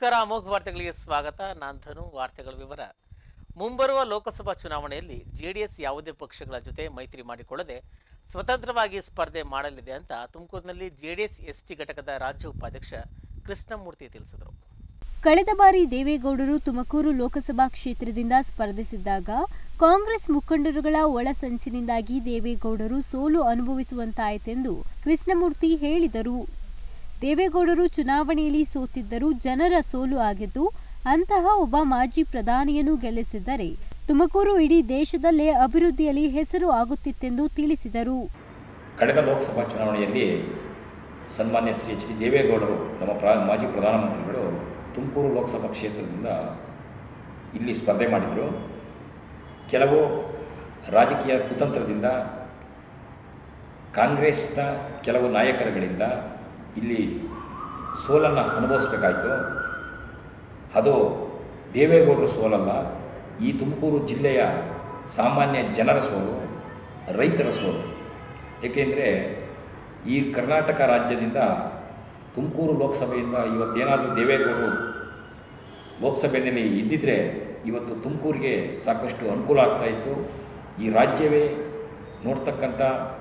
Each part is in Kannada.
ನಮಸ್ಕಾರ ಅಮೋಘ ವಾರ್ತೆಗಳಿಗೆ ಸ್ವಾಗತ ನಾನು ಧನು ವಾರ್ತೆಗಳ ವಿವರ ಮುಂಬರುವ ಲೋಕಸಭಾ ಚುನಾವಣೆಯಲ್ಲಿ ಜೆಡಿಎಸ್ ಯಾವುದೇ ಪಕ್ಷಗಳ ಜೊತೆ ಮೈತ್ರಿ ಮಾಡಿಕೊಳ್ಳದೆ ಸ್ವತಂತ್ರವಾಗಿ ಸ್ಪರ್ಧೆ ಮಾಡಲಿದೆ ಅಂತ ತುಮಕೂರಿನಲ್ಲಿ ಜೆಡಿಎಸ್ ಎಸ್ಟಿ ಘಟಕದ ರಾಜ್ಯ ಉಪಾಧ್ಯಕ್ಷ ಕೃಷ್ಣಮೂರ್ತಿ ತಿಳಿಸಿದರು ಕಳೆದ ಬಾರಿ ದೇವೇಗೌಡರು ತುಮಕೂರು ಲೋಕಸಭಾ ಕ್ಷೇತ್ರದಿಂದ ಸ್ಪರ್ಧಿಸಿದ್ದಾಗ ಕಾಂಗ್ರೆಸ್ ಮುಖಂಡರುಗಳ ಒಳಸಂಚಿನಿಂದಾಗಿ ದೇವೇಗೌಡರು ಸೋಲು ಅನುಭವಿಸುವಂತಾಯಿತೆಂದು ಕೃಷ್ಣಮೂರ್ತಿ ಹೇಳಿದರು ದೇವೇಗೌಡರು ಚುನಾವಣೆಯಲ್ಲಿ ಸೋತಿದ್ದರೂ ಜನರ ಸೋಲು ಆಗಿದ್ದು ಅಂತಹ ಒಬ್ಬ ಮಾಜಿ ಪ್ರಧಾನಿಯನ್ನು ಗೆಲ್ಲಿಸಿದ್ದರೆ ತುಮಕೂರು ಇಡೀ ದೇಶದಲ್ಲೇ ಅಭಿವೃದ್ಧಿಯಲ್ಲಿ ಹೆಸರು ಆಗುತ್ತಿತ್ತೆಂದು ತಿಳಿಸಿದರು ಕಳೆದ ಲೋಕಸಭಾ ಚುನಾವಣೆಯಲ್ಲಿ ಸನ್ಮಾನ್ಯ ಶ್ರೀ ಎಚ್ ಡಿ ದೇವೇಗೌಡರು ನಮ್ಮ ಪ್ರ ಮಾಜಿ ಪ್ರಧಾನಮಂತ್ರಿಗಳು ತುಮಕೂರು ಲೋಕಸಭಾ ಕ್ಷೇತ್ರದಿಂದ ಇಲ್ಲಿ ಸ್ಪರ್ಧೆ ಮಾಡಿದರು ಕೆಲವು ರಾಜಕೀಯ ಕುತಂತ್ರದಿಂದ ಕಾಂಗ್ರೆಸ್ನ ಕೆಲವು ನಾಯಕರುಗಳಿಂದ ಇಲ್ಲಿ ಸೋಲನ್ನು ಅನುಭವಿಸ್ಬೇಕಾಯಿತು ಅದು ದೇವೇಗೌಡರ ಸೋಲಲ್ಲ ಈ ತುಮಕೂರು ಜಿಲ್ಲೆಯ ಸಾಮಾನ್ಯ ಜನರ ಸೋಲು ರೈತರ ಸೋಲು ಏಕೆಂದರೆ ಈ ಕರ್ನಾಟಕ ರಾಜ್ಯದಿಂದ ತುಮಕೂರು ಲೋಕಸಭೆಯಿಂದ ಇವತ್ತೇನಾದರೂ ದೇವೇಗೌಡರು ಲೋಕಸಭೆಯಲ್ಲಿ ಇದ್ದಿದ್ದರೆ ಇವತ್ತು ತುಮಕೂರಿಗೆ ಸಾಕಷ್ಟು ಅನುಕೂಲ ಆಗ್ತಾಯಿತ್ತು ಈ ರಾಜ್ಯವೇ ನೋಡ್ತಕ್ಕಂಥ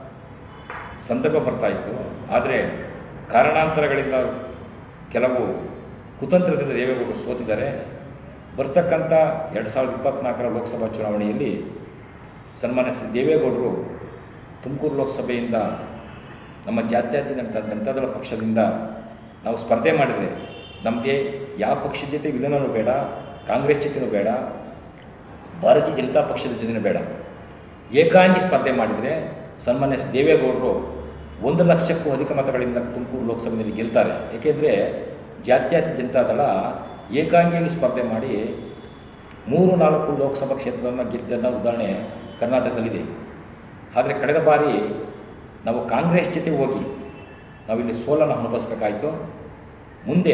ಸಂದರ್ಭ ಬರ್ತಾಯಿತ್ತು ಆದರೆ ಕಾರಣಾಂತರಗಳಿಂದ ಕೆಲವು ಕುತಂತ್ರದಿಂದ ದೇವೇಗೌಡರು ಸೋತಿದ್ದಾರೆ ಬರ್ತಕ್ಕಂಥ ಎರಡು ಸಾವಿರದ ಇಪ್ಪತ್ತ್ನಾಲ್ಕರ ಲೋಕಸಭಾ ಚುನಾವಣೆಯಲ್ಲಿ ಸನ್ಮಾನ್ಯ ಶ್ರೀ ದೇವೇಗೌಡರು ತುಮಕೂರು ಲೋಕಸಭೆಯಿಂದ ನಮ್ಮ ಜಾತ್ಯತೀತ ಜನತಾ ಜನತಾದಳ ಪಕ್ಷದಿಂದ ನಾವು ಸ್ಪರ್ಧೆ ಮಾಡಿದರೆ ನಮಗೆ ಯಾವ ಪಕ್ಷದ ಜೊತೆ ವಿಲನೂ ಬೇಡ ಕಾಂಗ್ರೆಸ್ ಜೊತೆನೂ ಬೇಡ ಭಾರತೀಯ ಜನತಾ ಪಕ್ಷದ ಜೊತೆನೂ ಬೇಡ ಏಕಾಂಗಿ ಸ್ಪರ್ಧೆ ಮಾಡಿದರೆ ಸನ್ಮಾನ್ಯ ಶ್ರೀ ದೇವೇಗೌಡರು ಒಂದು ಲಕ್ಷಕ್ಕೂ ಅಧಿಕ ಮತಗಳಿಂದ ತುಮಕೂರು ಲೋಕಸಭೆಯಲ್ಲಿ ಗೆಲ್ತಾರೆ ಏಕೆಂದರೆ ಜಾತ್ಯತೀತ ಜನತಾದಳ ಏಕಾಂಗಿಯಾಗಿ ಸ್ಪರ್ಧೆ ಮಾಡಿ ಮೂರು ನಾಲ್ಕು ಲೋಕಸಭಾ ಕ್ಷೇತ್ರವನ್ನು ಗೆದ್ದನ್ನ ಉದಾಹರಣೆ ಕರ್ನಾಟಕದಲ್ಲಿದೆ ಆದರೆ ಕಳೆದ ಬಾರಿ ನಾವು ಕಾಂಗ್ರೆಸ್ ಜೊತೆ ಹೋಗಿ ನಾವಿಲ್ಲಿ ಸೋಲನ್ನು ಅನುಭವಿಸ್ಬೇಕಾಯಿತು ಮುಂದೆ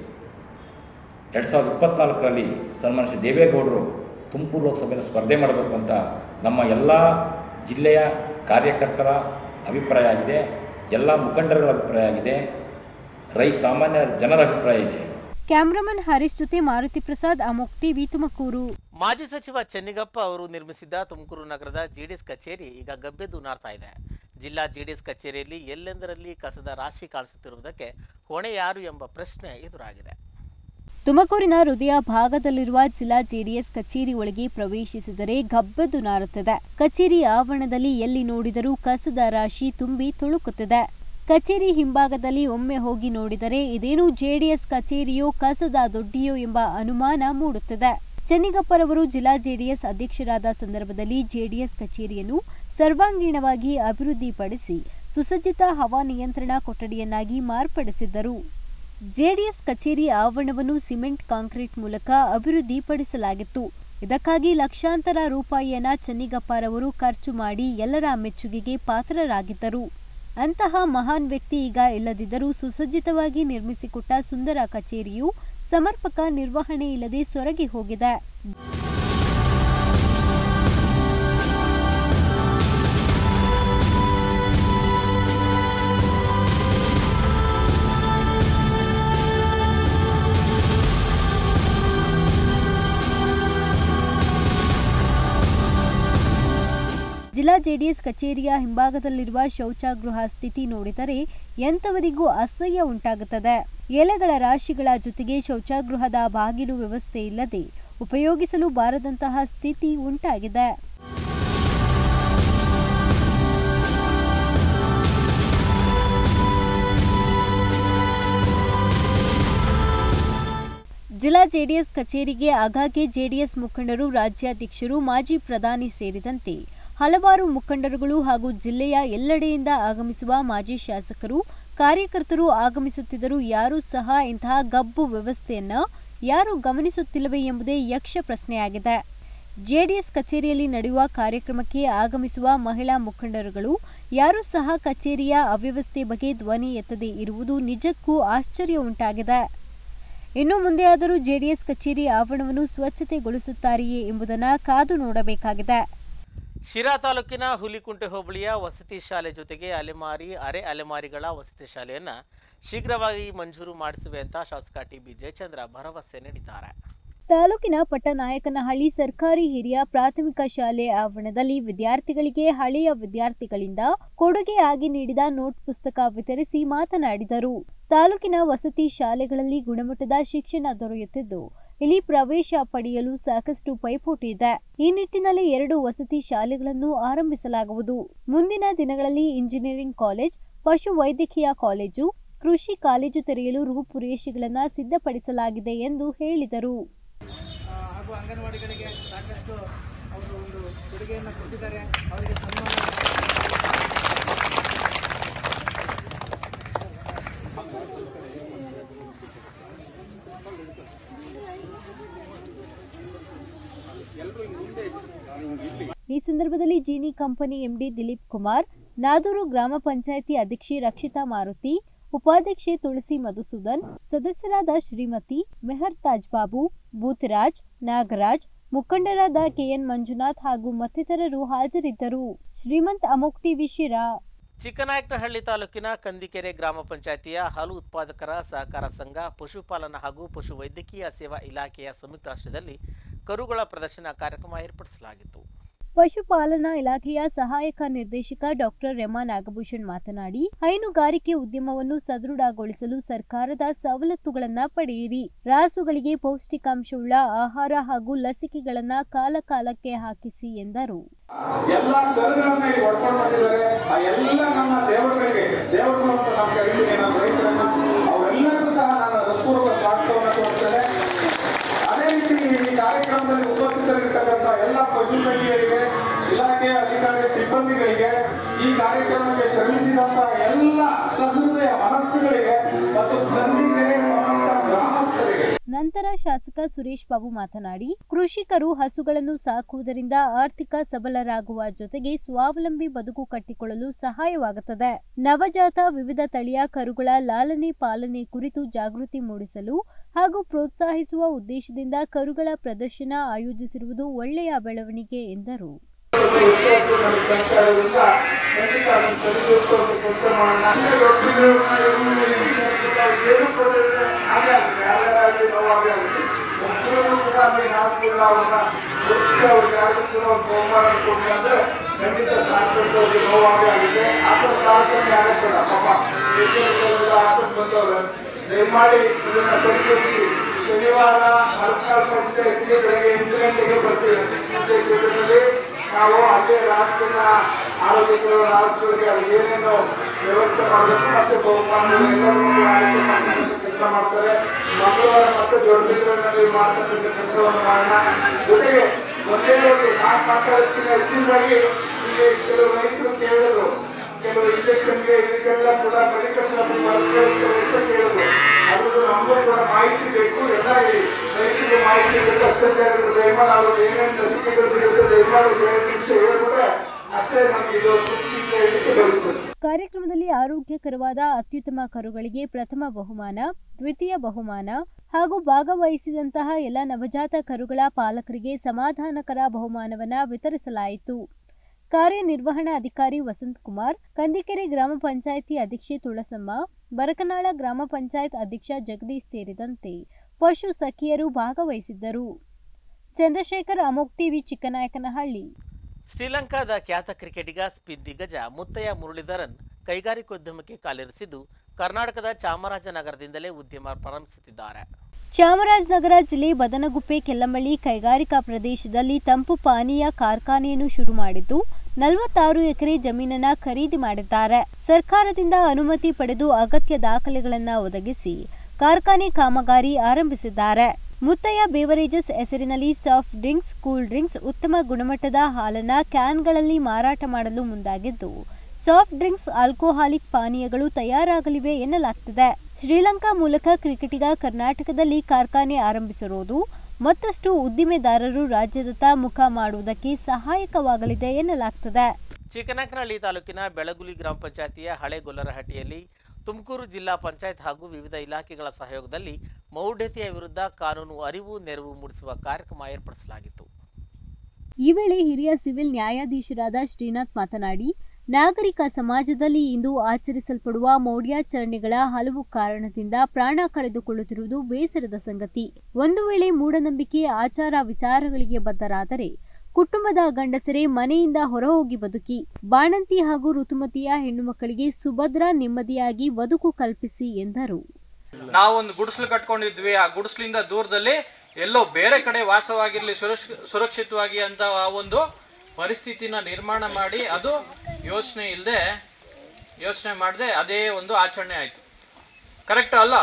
ಎರಡು ಸಾವಿರದ ಇಪ್ಪತ್ತ್ನಾಲ್ಕರಲ್ಲಿ ಸನ್ಮಾನ್ಯ ಶ್ರೀ ದೇವೇಗೌಡರು ತುಮಕೂರು ಲೋಕಸಭೆಯಲ್ಲಿ ಸ್ಪರ್ಧೆ ಮಾಡಬೇಕು ಅಂತ ನಮ್ಮ ಎಲ್ಲ ಜಿಲ್ಲೆಯ ಕಾರ್ಯಕರ್ತರ ಅಭಿಪ್ರಾಯ ಆಗಿದೆ ಎಲ್ಲ ಮುಖಂಡರುಗಳ ಅಭಿಪ್ರಾಯ ಆಗಿದೆ ರೈ ಸಾಮಾನ್ಯ ಜನರ ಅಭಿಪ್ರಾಯ ಇದೆ ಕ್ಯಾಮ್ರಾಮನ್ ಹರೀಶ್ ಜೊತೆ ಮಾರುತಿ ಪ್ರಸಾದ್ ಅಮೋಕ್ ಟಿವಿ ತುಮಕೂರು ಮಾಜಿ ಸಚಿವ ಚೆನ್ನಿಗಪ್ಪ ಅವರು ನಿರ್ಮಿಸಿದ್ದ ತುಮಕೂರು ನಗರದ ಜೆಡಿಎಸ್ ಕಚೇರಿ ಈಗ ಗಬ್ಬೆದ್ದು ನಾರ್ತಾ ಇದೆ ಜಿಲ್ಲಾ ಜೆಡಿಎಸ್ ಕಚೇರಿಯಲ್ಲಿ ಎಲ್ಲೆಂದರಲ್ಲಿ ಕಸದ ರಾಶಿ ಕಾಣಿಸುತ್ತಿರುವುದಕ್ಕೆ ಹೊಣೆ ಯಾರು ಎಂಬ ಪ್ರಶ್ನೆ ಎದುರಾಗಿದೆ ತುಮಕೂರಿನ ಹೃದಯ ಭಾಗದಲ್ಲಿರುವ ಜಿಲ್ಲಾ ಜೆಡಿಎಸ್ ಕಚೇರಿ ಒಳಗೆ ಪ್ರವೇಶಿಸಿದರೆ ಗಬ್ಬೆದ್ದು ನಾರುತ್ತದೆ ಕಚೇರಿ ಆವರಣದಲ್ಲಿ ಎಲ್ಲಿ ನೋಡಿದರೂ ಕಸದ ರಾಶಿ ತುಂಬಿ ತುಳುಕುತ್ತಿದೆ ಕಚೇರಿ ಹಿಂಭಾಗದಲ್ಲಿ ಒಮ್ಮೆ ಹೋಗಿ ನೋಡಿದರೆ ಇದೇನು ಜೆಡಿಎಸ್ ಕಚೇರಿಯೋ ಕಸದ ದೊಡ್ಡಿಯೋ ಎಂಬ ಅನುಮಾನ ಮೂಡುತ್ತಿದೆ ಚೆನ್ನಿಗಪ್ಪರವರು ಜಿಲ್ಲಾ ಜೆಡಿಎಸ್ ಅಧ್ಯಕ್ಷರಾದ ಸಂದರ್ಭದಲ್ಲಿ ಜೆಡಿಎಸ್ ಕಚೇರಿಯನ್ನು ಸರ್ವಾಂಗೀಣವಾಗಿ ಅಭಿವೃದ್ಧಿಪಡಿಸಿ ಸುಸಜ್ಜಿತ ಹವಾನಿಯಂತ್ರಣ ಕೊಠಡಿಯನ್ನಾಗಿ ಮಾರ್ಪಡಿಸಿದ್ದರು ಜೆಡಿಎಸ್ ಕಚೇರಿ ಆವರಣವನ್ನು ಸಿಮೆಂಟ್ ಕಾಂಕ್ರೀಟ್ ಮೂಲಕ ಅಭಿವೃದ್ಧಿಪಡಿಸಲಾಗಿತ್ತು ಇದಕ್ಕಾಗಿ ಲಕ್ಷಾಂತರ ರೂಪಾಯಿಯನ್ನ ಚೆನ್ನಿಗಪ್ಪರವರು ಖರ್ಚು ಮಾಡಿ ಎಲ್ಲರ ಮೆಚ್ಚುಗೆಗೆ ಪಾತ್ರರಾಗಿದ್ದರು ಅಂತಹ ಮಹಾನ್ ವ್ಯಕ್ತಿ ಈಗ ಇಲ್ಲದಿದ್ದರೂ ಸುಸಜ್ಜಿತವಾಗಿ ನಿರ್ಮಿಸಿಕೊಟ್ಟ ಸುಂದರ ಕಚೇರಿಯು ಸಮರ್ಪಕ ನಿರ್ವಹಣೆ ಇಲ್ಲದೆ ಸೊರಗಿ ಹೋಗಿದೆ ಜಿಲ್ಲಾ ಜೆಡಿಎಸ್ ಕಚೇರಿಯ ಹಿಂಭಾಗದಲ್ಲಿರುವ ಶೌಚಗೃಹ ಸ್ಥಿತಿ ನೋಡಿದರೆ ಎಂತವರಿಗೂ ಅಸಹ್ಯ ಉಂಟಾಗುತ್ತದೆ ಎಲೆಗಳ ರಾಶಿಗಳ ಜೊತೆಗೆ ಶೌಚಗೃಹದ ಬಾಗಿಲು ವ್ಯವಸ್ಥೆ ಇಲ್ಲದೆ ಉಪಯೋಗಿಸಲು ಬಾರದಂತಹ ಸ್ಥಿತಿ ಉಂಟಾಗಿದೆ ಜಿಲ್ಲಾ ಜೆಡಿಎಸ್ ಕಚೇರಿಗೆ ಆಗಾಗ್ಗೆ ಜೆಡಿಎಸ್ ಮುಖಂಡರು ರಾಜ್ಯಾಧ್ಯಕ್ಷರು ಮಾಜಿ ಪ್ರಧಾನಿ ಸೇರಿದಂತೆ ಹಲವಾರು ಮುಖಂಡರುಗಳು ಹಾಗೂ ಜಿಲ್ಲೆಯ ಎಲ್ಲೆಡೆಯಿಂದ ಆಗಮಿಸುವ ಮಾಜಿ ಶಾಸಕರು ಕಾರ್ಯಕರ್ತರು ಆಗಮಿಸುತ್ತಿದ್ದರೂ ಯಾರೂ ಸಹ ಇಂತಹ ಗಬ್ಬು ವ್ಯವಸ್ಥೆಯನ್ನ ಯಾರು ಗಮನಿಸುತ್ತಿಲ್ಲವೇ ಎಂಬುದೇ ಯಕ್ಷ ಪ್ರಶ್ನೆಯಾಗಿದೆ ಜೆಡಿಎಸ್ ಕಚೇರಿಯಲ್ಲಿ ನಡೆಯುವ ಕಾರ್ಯಕ್ರಮಕ್ಕೆ ಆಗಮಿಸುವ ಮಹಿಳಾ ಮುಖಂಡರುಗಳು ಯಾರೂ ಸಹ ಕಚೇರಿಯ ಅವ್ಯವಸ್ಥೆ ಬಗ್ಗೆ ಧ್ವನಿ ಎತ್ತದೇ ಇರುವುದು ನಿಜಕ್ಕೂ ಆಶ್ಚರ್ಯ ಉಂಟಾಗಿದೆ ಇನ್ನು ಮುಂದೆಯಾದರೂ ಜೆಡಿಎಸ್ ಕಚೇರಿ ಆವರಣವನ್ನು ಸ್ವಚ್ಛತೆಗೊಳಿಸುತ್ತಾರೆಯೇ ಎಂಬುದನ್ನು ಕಾದು ನೋಡಬೇಕಾಗಿದೆ ಶಿರಾ ತಾಲೂಕಿನ ಹುಲಿಕುಂಟೆ ಹೋಬಳಿಯ ವಸತಿ ಶಾಲೆ ಜೊತೆಗೆ ಅಲೆಮಾರಿ ಅರೆ ಅಲೆಮಾರಿಗಳ ವಸತಿ ಶಾಲೆಯನ್ನ ಶೀಘ್ರವಾಗಿ ಮಂಜೂರು ಮಾಡಿಸುವೆ ಅಂತ ಶಾಸಕ ಟಿ ಬಿ ಜಯಚಂದ್ರ ಭರವಸೆ ನೀಡಿದ್ದಾರೆ ತಾಲೂಕಿನ ಪಟ್ಟನಾಯಕನಹಳ್ಳಿ ಸರ್ಕಾರಿ ಹಿರಿಯ ಪ್ರಾಥಮಿಕ ಶಾಲೆ ಆವರಣದಲ್ಲಿ ವಿದ್ಯಾರ್ಥಿಗಳಿಗೆ ಹಳೆಯ ವಿದ್ಯಾರ್ಥಿಗಳಿಂದ ಕೊಡುಗೆಯಾಗಿ ನೀಡಿದ ನೋಟ್ ಪುಸ್ತಕ ವಿತರಿಸಿ ಮಾತನಾಡಿದರು ತಾಲೂಕಿನ ವಸತಿ ಶಾಲೆಗಳಲ್ಲಿ ಗುಣಮಟ್ಟದ ಶಿಕ್ಷಣ ದೊರೆಯುತ್ತಿದ್ದು ಇಲ್ಲಿ ಪ್ರವೇಶ ಪಡೆಯಲು ಸಾಕಷ್ಟು ಪೈಪೋಟಿ ಇದೆ ಈ ನಿಟ್ಟಿನಲ್ಲಿ ಎರಡು ವಸತಿ ಶಾಲೆಗಳನ್ನು ಆರಂಭಿಸಲಾಗುವುದು ಮುಂದಿನ ದಿನಗಳಲ್ಲಿ ಇಂಜಿನಿಯರಿಂಗ್ ಕಾಲೇಜ್ ಪಶು ವೈದ್ಯಕೀಯ ಕಾಲೇಜು ಕೃಷಿ ಕಾಲೇಜು ತೆರೆಯಲು ರೂಪುರೇಷೆಗಳನ್ನು ಸಿದ್ಧಪಡಿಸಲಾಗಿದೆ ಎಂದು ಹೇಳಿದರು ಆ, ಹಾಗೂ ಅಂಗನವಾಡಿಗಳಿಗೆ ಸಾಕಷ್ಟು ಅವರು ಒಂದು ಕೊಡುಗೆಯನ್ನು ಕೊಟ್ಟಿದ್ದಾರೆ ಅವರಿಗೆ ಸನ್ಮಾನ ಈ ಸಂದರ್ಭದಲ್ಲಿ ಜೀನಿ ಕಂಪನಿ ಎಂಡಿ ದಿಲೀಪ್ ಕುಮಾರ್ ನಾದೂರು ಗ್ರಾಮ ಪಂಚಾಯಿತಿ ಅಧ್ಯಕ್ಷೆ ರಕ್ಷಿತಾ ಮಾರುತಿ ಉಪಾಧ್ಯಕ್ಷೆ ತುಳಸಿ ಮಧುಸೂದನ್ ಸದಸ್ಯರಾದ ಶ್ರೀಮತಿ ಮೆಹರ್ ತಾಜ್ ಬಾಬು ಭೂತರಾಜ್ ನಾಗರಾಜ್ ಮುಖಂಡರಾದ ಕೆಎನ್ ಮಂಜುನಾಥ್ ಹಾಗೂ ಮತ್ತಿತರರು ಹಾಜರಿದ್ದರು ಶ್ರೀಮಂತ್ ಅಮೋಕ್ ಟಿವಿ ಶಿರಾ ಚಿಕ್ಕನಾಯಕನಹಳ್ಳಿ ತಾಲೂಕಿನ ಕಂದಿಕೆರೆ ಗ್ರಾಮ ಪಂಚಾಯಿತಿಯ ಹಾಲು ಉತ್ಪಾದಕರ ಸಹಕಾರ ಸಂಘ ಪಶುಪಾಲನಾ ಹಾಗೂ ಪಶು ವೈದ್ಯಕೀಯ ಸೇವಾ ಇಲಾಖೆಯ ಸಂಯುಕ್ತಾಶ್ರಯದಲ್ಲಿ ಕರುಗಳ ಪ್ರದರ್ಶನ ಕಾರ್ಯಕ್ರಮ ಏರ್ಪಡಿಸಲಾಗಿತ್ತು ಪಶುಪಾಲನಾ ಇಲಾಖೆಯ ಸಹಾಯಕ ನಿರ್ದೇಶಕ ಡಾಕ್ಟರ್ ರೆಮಾ ನಾಗಭೂಷಣ್ ಮಾತನಾಡಿ ಹೈನುಗಾರಿಕೆ ಉದ್ಯಮವನ್ನು ಸದೃಢಗೊಳಿಸಲು ಸರ್ಕಾರದ ಸವಲತ್ತುಗಳನ್ನ ಪಡೆಯಿರಿ ರಾಸುಗಳಿಗೆ ಪೌಷ್ಟಿಕಾಂಶವುಳ್ಳ ಆಹಾರ ಹಾಗೂ ಲಸಿಕೆಗಳನ್ನ ಕಾಲ ಕಾಲಕ್ಕೆ ಹಾಕಿಸಿ ಎಂದರು ಎಲ್ಲ ಕರುಗಳನ್ನ ಇಲ್ಲಿ ಹೊಡ್ಕೊಂಡು ಬಂದಿದ್ದಾರೆ ಆ ಎಲ್ಲ ನಮ್ಮ ದೇವರುಗಳಿಗೆ ದೇವರುಗಳು ಅಂತ ನಾವು ಕರೀತೀವಿ ನಮ್ಮ ರೈತರನ್ನ ಅವರೆಲ್ಲರಿಗೂ ಸಹ ನಾನು ಹೃತ್ಪೂರ್ವಕ ಸ್ವಾಗತವನ್ನು ಕೊಡ್ತೇನೆ ಅದೇ ರೀತಿ ಈ ಕಾರ್ಯಕ್ರಮದಲ್ಲಿ ಉಪಸ್ಥಿತರಿರ್ತಕ್ಕಂಥ ಎಲ್ಲ ಪಶುವೈದ್ಯರಿಗೆ ಇಲಾಖೆಯ ಅಧಿಕಾರಿ ಸಿಬ್ಬಂದಿಗಳಿಗೆ ಈ ಕಾರ್ಯಕ್ರಮಕ್ಕೆ ಶ್ರಮಿಸಿದಂತ ಎಲ್ಲ ಸಹೃದಯ ಮನಸ್ಸುಗಳಿಗೆ ಮತ್ತು ತಂದಿಗೆ ಗ್ರಾಮಸ್ಥರಿಗೆ ನಂತರ ಶಾಸಕ ಸುರೇಶ್ ಬಾಬು ಮಾತನಾಡಿ ಕೃಷಿಕರು ಹಸುಗಳನ್ನು ಸಾಕುವುದರಿಂದ ಆರ್ಥಿಕ ಸಬಲರಾಗುವ ಜೊತೆಗೆ ಸ್ವಾವಲಂಬಿ ಬದುಕು ಕಟ್ಟಿಕೊಳ್ಳಲು ಸಹಾಯವಾಗುತ್ತದೆ ನವಜಾತ ವಿವಿಧ ತಳಿಯ ಕರುಗಳ ಲಾಲನೆ ಪಾಲನೆ ಕುರಿತು ಜಾಗೃತಿ ಮೂಡಿಸಲು ಹಾಗೂ ಪ್ರೋತ್ಸಾಹಿಸುವ ಉದ್ದೇಶದಿಂದ ಕರುಗಳ ಪ್ರದರ್ಶನ ಆಯೋಜಿಸಿರುವುದು ಒಳ್ಳೆಯ ಬೆಳವಣಿಗೆ ಎಂದರು ಸರ್ಕಾರದಿಂದ ಖಂಡಿತ ಅದನ್ನು ಸರಿದೂಗಿಸುವಂತ ಕೆಲಸ ಮಾಡೋಣ ಅಂದ್ರೆ ಏನು ಕೊಡೋದಿಲ್ಲ, ಹಾಗೆ ಆಗುತ್ತೆ. ಯಾರ್ಯಾರಾಗ್ಲಿ ನೋವಾಗೇ ಆಗುತ್ತೆ. ಒಬ್ರಿಗೂ ಕೂಡ ಅಲ್ಲಿ ಹಾಸ್ಪಿಟಲ್ ಅವ್ರನ್ನ ಮುಗಿಸಿ ಅವ್ರಿಗೆ ಯಾರಿಗೂ ಕೂಡ ಒಂದು ಬಹುಮಾನ ಕೊಡ್ಲಿ ಅಂದ್ರೆ ಖಂಡಿತ ಸಾಕಷ್ಟು ಅವ್ರಿಗೆ ನೋವಾಗೇ ಆಗುತ್ತೆ ಆ ಥರ ಕಾರ್ಯಕ್ರಮ ಯಾರೇ ಬೇಡ ಪಾಪ ಹಾಸ್ಪಿಟಲ್ ಬಂದವ್ರೆ ದಯಮಾಡಿ ಇದನ್ನ ಸರಿಪಡಿಸಿ ಶನಿವಾರ ಮಲ್ಕಾಲ್ ಪಂಚಾಯತ್ಗೆ ಬೆಳಗ್ಗೆ ಎಂಟು ಗಂಟೆಗೆ ಬರ್ತೀವಿ ಅಧ್ಯಕ್ಷತೆ ಕ್ಷೇತ್ರದಲ್ಲಿ ನಾವು ಅಲ್ಲೇ ರಾಷ್ಟ್ರದ ಆರೋಗ್ಯ ರಾಷ್ಟ್ರಗಳಿಗೆ ಅಲ್ಲಿ ಏನೇನು ವ್ಯವಸ್ಥೆ ಮಾಡಬೇಕು ಮತ್ತೆ ಬಹುಮಾನ ಎಲ್ಲರಿಗೂ ಆಯ್ಕೆ ಮಾಡ್ತಕ್ಕಂಥ ಕೆಲಸ ಮಾಡ್ತಾರೆ ಮಂಗಳವಾರ ಮತ್ತೆ ದೊಡ್ಡಗಳಲ್ಲಿ ಮಾಡ್ತಕ್ಕಂಥ ಕೆಲಸವನ್ನು ಮಾಡೋಣ ಜೊತೆಗೆ ಒಂದೇ ಒಂದು ನಾನು ಮಾತಾಡ್ತೀನಿ ಹೆಚ್ಚಿನದಾಗಿ ಇಲ್ಲಿ ಕೆಲವು ರೈತರು ಕೇಳಿದ್ರು ಕೆಲವು ಇಂಜೆಕ್ಷನ್ಗೆ ಇದಕ್ಕೆಲ್ಲ ಕೂಡ ಮೆಡಿಕಲ್ ಶಾಪ್ ಅಂತ ಕೇಳಿದ್ರು ಅದ್ರದ್ದು ನಮಗೂ ಕೂಡ ಮಾಹಿತಿ ಬೇಕು ಎಲ್ಲ ಈ ರೈತರಿಗೆ ಮಾಹಿತಿ ಬೇಕು ಅತ್ಯಂತ ದಯಮಾಡಿ ಅವ್ರಿಗೆ ಏನೇನು ಲಸಿಕೆಗಳು ಸಿಗುತ್ತೆ ದಯಮಾಡಿ ಒಂದು ಎರಡು ನಿಮಿಷ ಹೇಳ್ಬಿಟ್ರೆ ಅಷ್ಟೇ ನಮ್ಗೆ ಇದು ತೃಪ್ತಿಯಿಂದ ಹೇಳಲಿಕ್ಕೆ ಬಯಸ್ತದೆ ಕಾರ್ಯಕ್ರಮದಲ್ಲಿ ಆರೋಗ್ಯಕರವಾದ ಅತ್ಯುತ್ತಮ ಕರುಗಳಿಗೆ ಪ್ರಥಮ ಬಹುಮಾನ ದ್ವಿತೀಯ ಬಹುಮಾನ ಹಾಗೂ ಭಾಗವಹಿಸಿದಂತಹ ಎಲ್ಲ ನವಜಾತ ಕರುಗಳ ಪಾಲಕರಿಗೆ ಸಮಾಧಾನಕರ ಬಹುಮಾನವನ್ನ ವಿತರಿಸಲಾಯಿತು ಕಾರ್ಯನಿರ್ವಹಣಾ ಅಧಿಕಾರಿ ವಸಂತ್ ಕುಮಾರ್ ಕಂದಿಕೆರೆ ಗ್ರಾಮ ಪಂಚಾಯಿತಿ ಅಧ್ಯಕ್ಷೆ ತುಳಸಮ್ಮ ಬರಕನಾಳ ಗ್ರಾಮ ಪಂಚಾಯತ್ ಅಧ್ಯಕ್ಷ ಜಗದೀಶ್ ಸೇರಿದಂತೆ ಪಶು ಸಖಿಯರು ಭಾಗವಹಿಸಿದ್ದರು ಚಂದ್ರಶೇಖರ್ ಅಮೋಕ್ ಟಿವಿ ಚಿಕ್ಕನಾಯಕನಹಳ್ಳಿ ಶ್ರೀಲಂಕಾದ ಖ್ಯಾತ ಕ್ರಿಕೆಟಿಗ ಸ್ಪಿನ್ ದಿಗ್ಗಜ ಮುತ್ತಯ್ಯ ಮುರಳೀಧರನ್ ಕೈಗಾರಿಕೋದ್ಯಮಕ್ಕೆ ಕಾಲಿರಿಸಿದ್ದು ಕರ್ನಾಟಕದ ಚಾಮರಾಜನಗರದಿಂದಲೇ ಉದ್ಯಮ ಪ್ರಾರಂಭಿಸುತ್ತಿದ್ದಾರೆ ಚಾಮರಾಜನಗರ ಜಿಲ್ಲೆ ಬದನಗುಪ್ಪೆ ಕೆಲ್ಲಮಳ್ಳಿ ಕೈಗಾರಿಕಾ ಪ್ರದೇಶದಲ್ಲಿ ತಂಪು ಪಾನೀಯ ಕಾರ್ಖಾನೆಯನ್ನು ಶುರು ಮಾಡಿದ್ದು ನಲವತ್ತಾರು ಎಕರೆ ಜಮೀನನ್ನ ಖರೀದಿ ಮಾಡಿದ್ದಾರೆ ಸರ್ಕಾರದಿಂದ ಅನುಮತಿ ಪಡೆದು ಅಗತ್ಯ ದಾಖಲೆಗಳನ್ನು ಒದಗಿಸಿ ಕಾರ್ಖಾನೆ ಕಾಮಗಾರಿ ಆರಂಭಿಸಿದ್ದಾರೆ ಮುತ್ತಯ್ಯ ಬೇವರೇಜಸ್ ಹೆಸರಿನಲ್ಲಿ ಸಾಫ್ಟ್ ಡ್ರಿಂಕ್ಸ್ ಕೂಲ್ ಡ್ರಿಂಕ್ಸ್ ಉತ್ತಮ ಗುಣಮಟ್ಟದ ಹಾಲನ್ನ ಕ್ಯಾನ್ಗಳಲ್ಲಿ ಮಾರಾಟ ಮಾಡಲು ಮುಂದಾಗಿದ್ದು ಸಾಫ್ಟ್ ಡ್ರಿಂಕ್ಸ್ ಆಲ್ಕೋಹಾಲಿಕ್ ಪಾನೀಯಗಳು ತಯಾರಾಗಲಿವೆ ಎನ್ನಲಾಗ್ತಿದೆ ಶ್ರೀಲಂಕಾ ಮೂಲಕ ಕ್ರಿಕೆಟಿಗ ಕರ್ನಾಟಕದಲ್ಲಿ ಕಾರ್ಖಾನೆ ಆರಂಭಿಸಿರುವುದು ಮತ್ತಷ್ಟು ಉದ್ದಿಮೆದಾರರು ರಾಜ್ಯದತ್ತ ಮುಖ ಮಾಡುವುದಕ್ಕೆ ಸಹಾಯಕವಾಗಲಿದೆ ಎನ್ನಲಾಗ್ತದೆ ಚಿಕ್ಕನಾಯಕನಹಳ್ಳಿ ತಾಲೂಕಿನ ಬೆಳಗುಲಿ ಗ್ರಾಮ ಪಂಚಾಯತಿಯ ಹಳೆ ಗೊಲ್ಲರಹಟ್ಟಿಯಲ್ಲಿ ತುಮಕೂರು ಜಿಲ್ಲಾ ಪಂಚಾಯತ್ ಹಾಗೂ ವಿವಿಧ ಇಲಾಖೆಗಳ ಸಹಯೋಗದಲ್ಲಿ ಮೌಢ್ಯತೆಯ ವಿರುದ್ಧ ಕಾನೂನು ಅರಿವು ನೆರವು ಮೂಡಿಸುವ ಕಾರ್ಯಕ್ರಮ ಏರ್ಪಡಿಸಲಾಗಿತ್ತು ಈ ವೇಳೆ ಹಿರಿಯ ಸಿವಿಲ್ ನ್ಯಾಯಾಧೀಶರಾದ ಶ್ರೀನಾಥ್ ಮಾತನಾಡಿ ನಾಗರಿಕ ಸಮಾಜದಲ್ಲಿ ಇಂದು ಆಚರಿಸಲ್ಪಡುವ ಮೌಢ್ಯಾಚರಣೆಗಳ ಹಲವು ಕಾರಣದಿಂದ ಪ್ರಾಣ ಕಳೆದುಕೊಳ್ಳುತ್ತಿರುವುದು ಬೇಸರದ ಸಂಗತಿ ಒಂದು ವೇಳೆ ಮೂಢನಂಬಿಕೆ ಆಚಾರ ವಿಚಾರಗಳಿಗೆ ಬದ್ಧರಾದರೆ ಕುಟುಂಬದ ಗಂಡಸರೇ ಮನೆಯಿಂದ ಹೊರಹೋಗಿ ಬದುಕಿ ಬಾಣಂತಿ ಹಾಗೂ ಋತುಮತಿಯ ಹೆಣ್ಣುಮಕ್ಕಳಿಗೆ ಸುಭದ್ರ ನೆಮ್ಮದಿಯಾಗಿ ಬದುಕು ಕಲ್ಪಿಸಿ ಎಂದರು ನಾವೊಂದು ಗುಡಿಸಲು ಕಟ್ಕೊಂಡಿದ್ವಿ ಆ ಗುಡಿಸಲಿಂದ ದೂರದಲ್ಲಿ ಎಲ್ಲೋ ಬೇರೆ ಕಡೆ ವಾಸವಾಗಿರ್ಲಿ ಸುರಕ್ಷ ಸುರಕ್ಷಿತವಾಗಿ ಅಂತ ಆ ಒಂದು ಪರಿಸ್ಥಿತಿನ ನಿರ್ಮಾಣ ಮಾಡಿ ಅದು ಯೋಚನೆ ಇಲ್ಲದೆ ಯೋಚನೆ ಮಾಡದೆ ಅದೇ ಒಂದು ಆಚರಣೆ ಆಯ್ತು ಕರೆಕ್ಟ್ ಅಲ್ಲ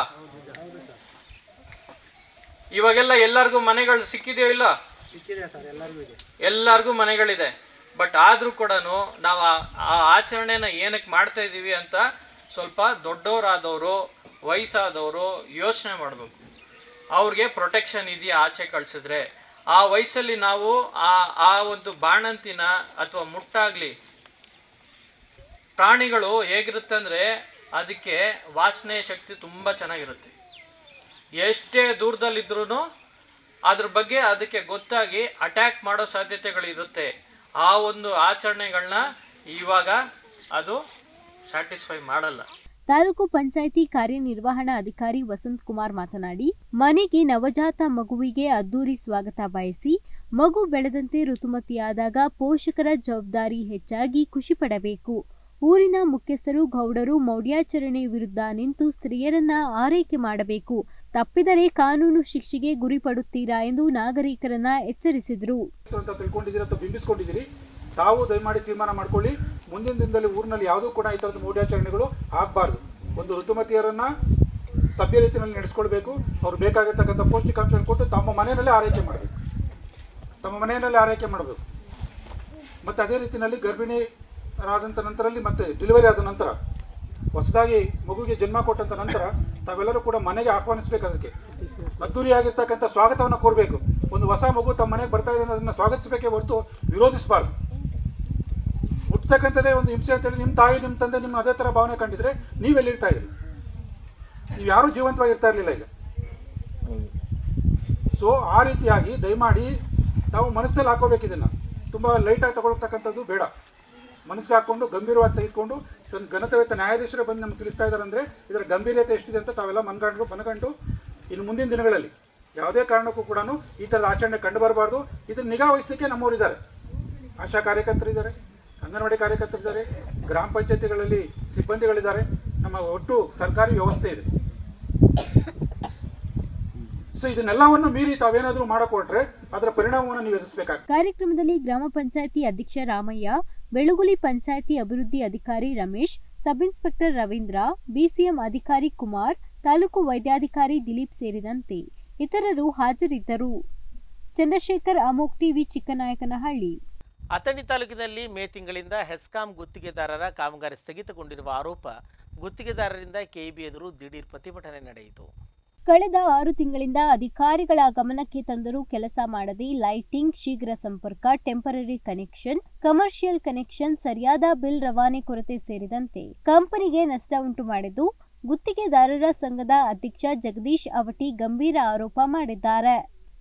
ಇವಾಗೆಲ್ಲ ಎಲ್ಲರಿಗೂ ಮನೆಗಳು ಸಿಕ್ಕಿದೆಯೋ ಇಲ್ಲ ಸಿಕ್ಕಿದೆ ಸರ್ ಎಲ್ಲರಿಗೂ ಇದೆ ಎಲ್ಲರಿಗೂ ಮನೆಗಳಿದೆ ಬಟ್ ಆದ್ರೂ ಕೂಡ ನಾವು ಆ- ಆ ಆಚರಣೆನ ಏನಕ್ಕೆ ಮಾಡ್ತಾ ಇದ್ದೀವಿ ಅಂತ ಸ್ವಲ್ಪ ದೊಡ್ಡವರಾದವರು ವಯಸ್ಸಾದವರು ಯೋಚನೆ ಮಾಡಬೇಕು ಅವ್ರಿಗೆ ಪ್ರೊಟೆಕ್ಷನ್ ಇದೆಯಾ ಆಚೆ ಕಳ್ಸಿದ್ರೆ ಆ ವಯಸ್ಸಲ್ಲಿ ನಾವು ಆ ಆ ಒಂದು ಬಾಣಂತಿನ ಅಥವಾ ಮುಟ್ಟಾಗ್ಲಿ ಪ್ರಾಣಿಗಳು ಹೇಗಿರುತ್ತೆ ಅಂದ್ರೆ ಅದಕ್ಕೆ ವಾಸನೆ ಶಕ್ತಿ ತುಂಬಾ ಚೆನ್ನಾಗಿರುತ್ತೆ ಎಷ್ಟೇ ದೂರದಲ್ಲಿದ್ರೂ ಅದ್ರ ಬಗ್ಗೆ ಅದಕ್ಕೆ ಗೊತ್ತಾಗಿ ಅಟ್ಯಾಕ್ ಮಾಡೋ ಸಾಧ್ಯತೆಗಳಿರುತ್ತೆ ಆ ಒಂದು ಆಚರಣೆಗಳನ್ನ ಇವಾಗ ಅದು ಸ್ಯಾಟಿಸ್ಫೈ ಮಾಡಲ್ಲ ತಾಲೂಕು ಪಂಚಾಯಿತಿ ಕಾರ್ಯನಿರ್ವಹಣಾ ಅಧಿಕಾರಿ ವಸಂತ್ ಕುಮಾರ್ ಮಾತನಾಡಿ ಮನೆಗೆ ನವಜಾತ ಮಗುವಿಗೆ ಅದ್ದೂರಿ ಸ್ವಾಗತ ಬಯಸಿ ಮಗು ಬೆಳೆದಂತೆ ಋತುಮತಿಯಾದಾಗ ಪೋಷಕರ ಜವಾಬ್ದಾರಿ ಹೆಚ್ಚಾಗಿ ಖುಷಿ ಪಡಬೇಕು ಊರಿನ ಮುಖ್ಯಸ್ಥರು ಗೌಡರು ಮೌಢ್ಯಾಚರಣೆ ವಿರುದ್ಧ ನಿಂತು ಸ್ತ್ರೀಯರನ್ನ ಆರೈಕೆ ಮಾಡಬೇಕು ತಪ್ಪಿದರೆ ಕಾನೂನು ಶಿಕ್ಷೆಗೆ ಗುರಿಪಡುತ್ತೀರಾ ಎಂದು ನಾಗರಿಕರನ್ನ ಎಚ್ಚರಿಸಿದರು ಅಂತ ತಿಳ್ಕೊಂಡಿದ್ದೀರಿ ಅಥವಾ ಬಿಂಬಿಸ್ಕೊಂಡಿದ್ದೀರಿ ತಾವು ದಯಮಾಡಿ ತೀರ್ಮಾನ ಮಾಡ್ಕೊಳ್ಳಿ ಮುಂದಿನ ದಿನದಲ್ಲಿ ಊರಿನಲ್ಲಿ ಯಾವುದೂ ಕೂಡ ಈ ಥರದ ಮೌಢ್ಯಾಚರಣೆಗಳು ಆಗಬಾರ್ದು ಒಂದು ಋತುಮತಿಯರನ್ನ ಸಭ್ಯ ರೀತಿಯಲ್ಲಿ ನಡೆಸ್ಕೊಳ್ಬೇಕು ಅವ್ರು ಬೇಕಾಗಿರ್ತಕ್ಕಂಥ ಪೌಷ್ಟಿಕಾಂಶ ಕೊಟ್ಟು ತಮ್ಮ ಮನೆಯಲ್ಲೇ ಆರೈಕೆ ಮಾಡಬೇಕು ತಮ್ಮ ಮನೆಯಲ್ಲೇ ಆರೈಕೆ ಮಾಡಬೇಕು ಮತ್ತು ಅದೇ ರೀತಿಯಲ್ಲಿ ಗರ್ಭಿಣಿರಾದಂಥ ನಂತರಲ್ಲಿ ಮತ್ತೆ ಡೆಲಿವರಿ ಆದ ನಂತರ ಹೊಸದಾಗಿ ಮಗುವಿಗೆ ಜನ್ಮ ಕೊಟ್ಟಂತ ನಂತರ ತಾವೆಲ್ಲರೂ ಕೂಡ ಮನೆಗೆ ಆಹ್ವಾನಿಸ್ಬೇಕು ಅದಕ್ಕೆ ಅದ್ದೂರಿಯಾಗಿರ್ತಕ್ಕಂಥ ಸ್ವಾಗತವನ್ನು ಕೋರಬೇಕು ಒಂದು ಹೊಸ ಮಗು ತಮ್ಮ ಮನೆಗೆ ಬರ್ತಾ ಇದೆ ಅದನ್ನು ಸ್ವಾಗತಿಸಬೇಕೇ ಹೊರತು ವಿರೋಧಿಸಬಾರ್ದು ಹುಟ್ಟತಕ್ಕಂಥದ್ದೇ ಒಂದು ಹಿಂಸೆ ಅಂತೇಳಿ ನಿಮ್ಮ ತಾಯಿ ನಿಮ್ಮ ತಂದೆ ನಿಮ್ಮ ಅದೇ ಥರ ಭಾವನೆ ಕಂಡಿದ್ರೆ ನೀವೆಲ್ಲಿರ್ತಾ ಇದ್ರಿ ನೀವು ಯಾರೂ ಜೀವಂತವಾಗಿರ್ತಾ ಇರಲಿಲ್ಲ ಈಗ ಸೊ ಆ ರೀತಿಯಾಗಿ ದಯಮಾಡಿ ತಾವು ಮನಸ್ಸಲ್ಲಿ ಹಾಕೋಬೇಕು ಇದನ್ನು ತುಂಬ ಲೈಟಾಗಿ ತಗೊಳ್ತಕ್ಕಂಥದ್ದು ಬೇಡ ಮನಸ್ಸಿಗೆ ಹಾಕ್ಕೊಂಡು ಗಂಭೀರವಾಗಿ ತೆಗೆದುಕೊಂಡು ತನ್ನ ಘನತೆಯುತ ನ್ಯಾಯಾಧೀಶರೇ ಬಂದು ನಮ್ಗೆ ತಿಳಿಸ್ತಾ ಇದ್ದಾರೆ ಅಂದರೆ ಇದರ ಗಂಭೀರತೆ ಎಷ್ಟಿದೆ ಅಂತ ತಾವೆಲ್ಲ ಮನಗಂಡು ಮನಗಂಡು ಇನ್ನು ಮುಂದಿನ ದಿನಗಳಲ್ಲಿ ಯಾವುದೇ ಕಾರಣಕ್ಕೂ ಕೂಡ ಈ ಥರದ ಆಚರಣೆ ಕಂಡು ಬರಬಾರ್ದು ಇದನ್ನು ನಿಗಾ ವಹಿಸಲಿಕ್ಕೆ ನಮ್ಮವರಿದ್ದಾರೆ ಆಶಾ ಕಾರ್ಯಕರ್ತರಿದ್ದಾರೆ ಅಂಗನವಾಡಿ ಕಾರ್ಯಕರ್ತರಿದ್ದಾರೆ ಗ್ರಾಮ ಪಂಚಾಯತಿಗಳಲ್ಲಿ ಸಿಬ್ಬಂದಿಗಳಿದ್ದಾರೆ ನಮ್ಮ ಒಟ್ಟು ಸರ್ಕಾರಿ ವ್ಯವಸ್ಥೆ ಇದೆ ಸೊ ಇದನ್ನೆಲ್ಲವನ್ನು ಮೀರಿ ತಾವೇನಾದರೂ ಮಾಡಕೊಟ್ರೆ ಅದರ ಪರಿಣಾಮವನ್ನು ನೀವು ಎದುರಿಸಬೇಕಾಗ್ತದೆ ಕಾರ್ಯಕ್ರಮದಲ್ಲಿ ಗ್ರಾಮ ಪಂಚಾಯಿತಿ ಅಧ್ಯಕ್ಷ ರಾಮಯ್ಯ ಬೆಳುಗುಳಿ ಪಂಚಾಯಿತಿ ಅಭಿವೃದ್ಧಿ ಅಧಿಕಾರಿ Ramesh sub inspector Ravindra BCM ಅಧಿಕಾರಿ ಕುಮಾರ್ ತಾಲೂಕು ವೈದ್ಯಾಧಿಕಾರಿ ದಿಲೀಪ್ ಸೇರಿದಂತೆ ಇತರರು ಹಾಜರಿದ್ದರು ಚಂದ್ರಶೇಖರ್ ಅಮೋಕ್ ಟಿವಿ ಚಿಕ್ಕನಾಯಕನಹಳ್ಳಿ ಅಥಣಿ ತಾಲೂಕಿನಲ್ಲಿ ಮೇ ತಿಂಗಳಿಂದ ಹೆಸ್ಕಾಂ ಗುತ್ತಿಗೆದಾರರ ಕಾಮಗಾರಿ ಸ್ಥಗಿತಗೊಂಡಿರುವ ಆರೋಪ ಗುತ್ತಿಗೆದಾರರಿಂದ ಕೆಇಬಿ ಎದುರು ದಿಢೀರ್ ಪ್ರತಿಭಟನೆ ನಡೆಯಿತು ಕಳೆದ ಆರು ತಿಂಗಳಿಂದ ಅಧಿಕಾರಿಗಳ ಗಮನಕ್ಕೆ ತಂದರೂ ಕೆಲಸ ಮಾಡದೆ ಲೈಟಿಂಗ್ ಶೀಘ್ರ ಸಂಪರ್ಕ ಟೆಂಪರರಿ ಕನೆಕ್ಷನ್ ಕಮರ್ಷಿಯಲ್ ಕನೆಕ್ಷನ್ ಸರಿಯಾದ ಬಿಲ್ ರವಾನೆ ಕೊರತೆ ಸೇರಿದಂತೆ ಕಂಪನಿಗೆ ನಷ್ಟ ಉಂಟು ಮಾಡಿದ್ದು ಗುತ್ತಿಗೆದಾರರ ಸಂಘದ ಅಧ್ಯಕ್ಷ ಜಗದೀಶ್ ಅವಟಿ ಗಂಭೀರ ಆರೋಪ ಮಾಡಿದ್ದಾರೆ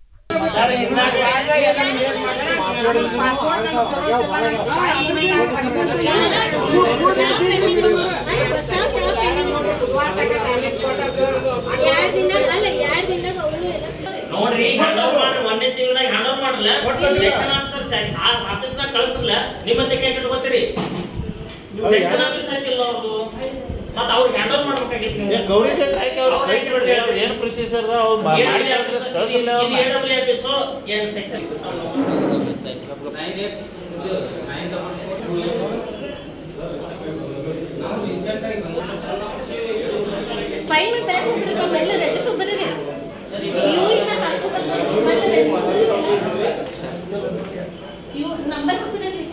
ಎರಡ್ ದಿನ ಅಲ್ಲ ಎರಡ್ ದಿನದಾಗ ಅವನು ಎಲ್ಲ ನೋಡ್ರಿ ಹ್ಯಾಂಡ್ ಓವರ್ ಮಾಡ್ರಿ ಒಂದೇ ತಿಂಗಳದಾಗ ಹ್ಯಾಂಡ್ ಓವರ್ ಮಾಡಲ್ಲ ಸೆಕ್ಷನ್ ಆಫೀಸರ್ ಆಫೀಸ್ನಾಗ ಕಳಿಸ್ರಲ್ಲ ನಿಮ್ಮ ತೆಗೆ ಕಟ್ಕೋತೀರಿ ಸೆಕ್ಷನ್ ಆಫೀಸ್ ಹಾಕಿಲ್ಲ ಅವ್ರದ್ದು ಮತ್ತೆ ಅವ್ರಿಗೆ ಹ್ಯಾಂಡ್ ಓವರ್ ಮಾಡ್ಬೇಕಾಗಿತ್ತು ನೀವು ಗೌರಿ ಕಟ್ಟ ಹಾಕಿ ಅವ್ರು ಅವ್ರು ಕೈ ಬಿಡ್ರಿ ಅವ್ರು ಏನು ಪ್ರೊಸೀಜರ್ ಅದ ಅವ್ರು ಮಾಡಿ ಕಳಿಸಿಲ್ಲ ಇದು ಎ ಡಬ್ಲ್ಯೂ ಆಫೀಸು ಏನು ಸೆಕ್ಷನ್ ಫೈಲ್ ಮೇಲೆ ಬ್ಯಾಗ್ ಹೋಗ್ಬಿಡ್ರಿ ಮೊದಲು ರಿಜಿಸ್ಟರ್ ಬರ್ರಿ ಇವು ಇನ್ನ ಹಾಕೋಬಂದ್ರೆ ಮೊದಲು ರಿಜಿಸ್ಟರ್ ಇವು ನಂಬರ್ ಹಾಕೋದ್ರಲ್ಲಿ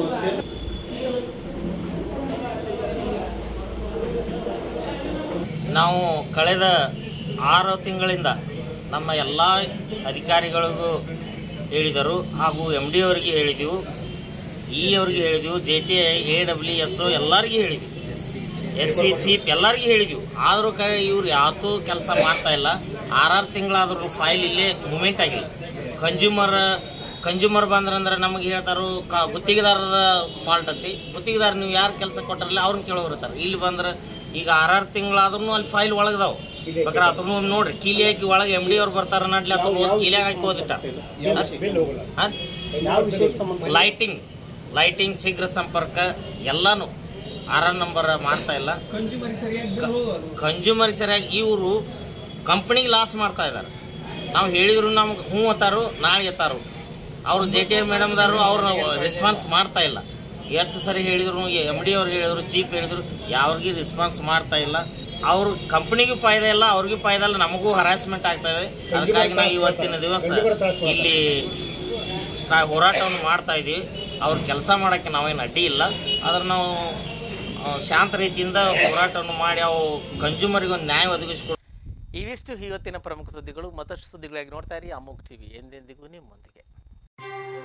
ನಾವು ಕಳೆದ ಆರು ತಿಂಗಳಿಂದ ನಮ್ಮ ಎಲ್ಲ ಅಧಿಕಾರಿಗಳಿಗೂ ಹೇಳಿದರು ಹಾಗೂ ಎಮ್ ಡಿ ಅವರಿಗೆ ಹೇಳಿದೆವು ಇ ಅವ್ರಿಗೆ ಹೇಳಿದೆವು J T I A W S ಎಲ್ಲರಿಗೂ ಹೇಳಿದ್ವಿ ಎಸ್ ಸಿ ಚೀಫ್ ಎಲ್ಲರಿಗೂ ಹೇಳಿದ್ವಿ ಆದರೂ ಕ ಇವ್ರು ಯಾವತ್ತೂ ಕೆಲಸ ಮಾಡ್ತಾ ಇಲ್ಲ ಆರಾರು ತಿಂಗಳಾದ್ರೂ ಫೈಲ್ ಇಲ್ಲೇ ಮೂಮೆಂಟ್ ಆಗಿಲ್ಲ ಕನ್ಸ್ಯೂಮರ್ ಕನ್ಸ್ಯೂಮರ್ ಬಂದ್ರಂದ್ರೆ ನಮಗೆ ಹೇಳ್ತಾರು ಕ ಗುತ್ತಿಗೆದಾರರ ಫಾಲ್ಟ್ ಐತಿ ಗುತ್ತಿಗೆದಾರ ನೀವು ಯಾರು ಕೆಲಸ ಕೊಟ್ಟರಲ್ಲ ಅವ್ರನ್ನ ಕೇಳೋರು ಇರ್ತಾರೆ ಇಲ್ಲಿ ಬಂದ್ರೆ ಈಗ ಆರಾರು ತಿಂಗಳಾದ್ರೂ ಅಲ್ಲಿ ಫೈಲ್ ಒಳಗದಾವು ಬೇಕಾದ್ರೆ ಅದನ್ನು ನೋಡ್ರಿ ಕೀಲಿ ಹಾಕಿ ಒಳಗೆ ಎಮ್ ಡಿ ಅವ್ರು ಬರ್ತಾರ ನಡ್ಲಿ ಅದನ್ನ ಕೀಲಿಯಾಗ ಹಾಕಿ ಓದಿಟ್ಟ ಲೈಟಿಂಗ್ ಲೈಟಿಂಗ್ ಶೀಘ್ರ ಸಂಪರ್ಕ ಎಲ್ಲಾನು ಆರಾರು ನಂಬರ್ ಮಾಡ್ತಾ ಇಲ್ಲ ಕನ್ಸ್ಯೂಮರ್ಗೆ ಸರಿಯಾಗಿ ಇವರು ಕಂಪ್ನಿಗೆ ಲಾಸ್ ಮಾಡ್ತಾ ಇದ್ದಾರೆ ನಾವು ಹೇಳಿದ್ರು ನಮ್ಗೆ ಹ್ಞೂ ಅತ್ತಾರು ನಾಳೆ ಎತ್ತಾರು ಅವರು ಜೆ ಟಿ ಎ ಮೇಡಮ್ದಾರು ಅವ್ರನ್ನ ರೆಸ್ಪಾನ್ಸ್ ಮಾಡ್ತಾ ಇಲ್ಲ ಎಷ್ಟು ಸರಿ ಹೇಳಿದ್ರು ಎಮ್ ಡಿ ಅವ್ರು ಹೇಳಿದ್ರು ಚೀಫ್ ಹೇಳಿದ್ರು ಯಾವ್ರಿಗೆ ರೆಸ್ಪಾನ್ಸ್ ಮಾಡ್ತಾ ಇಲ್ಲ ಅವ್ರ ಕಂಪ್ನಿಗೂ ಫಾಯ್ದೆ ಇಲ್ಲ ಅವ್ರಿಗೂ ಫಾಯ್ದೆ ಇಲ್ಲ ನಮಗೂ ಹರಾಸ್ಮೆಂಟ್ ಆಗ್ತಾ ಇದೆ ಅದಕ್ಕಾಗಿ ನಾವು ಇವತ್ತಿನ ದಿವಸ ಇಲ್ಲಿ ಸ್ಟಾ ಹೋರಾಟವನ್ನು ಮಾಡ್ತಾ ಇದ್ದೀವಿ ಅವ್ರು ಕೆಲಸ ಮಾಡೋಕ್ಕೆ ನಾವೇನು ಅಡ್ಡಿ ಇಲ್ಲ ಆದ್ರೆ ನಾವು ಆ, ಶಾಂತ ರೀತಿಯಿಂದ ಹೋರಾಟವನ್ನು ಮಾಡಿ ಅವು ಕನ್ಸ್ಯೂಮರಿಗೆ ಒಂದು ನ್ಯಾಯ ಒದಗಿಸ್ಕೊಡ್ ಇವಿಷ್ಟು ಇವತ್ತಿನ ಪ್ರಮುಖ ಸುದ್ದಿಗಳು ಮತ್ತಷ್ಟು ಸುದ್ದಿಗಳಾಗಿ ನೋಡ್ತಾ ಇರಿ ಅಮೋಕ್ ಟಿವಿ ಎಂದೆಂದಿಗೂ ನಿಮ್ಮೊಂದಿಗೆ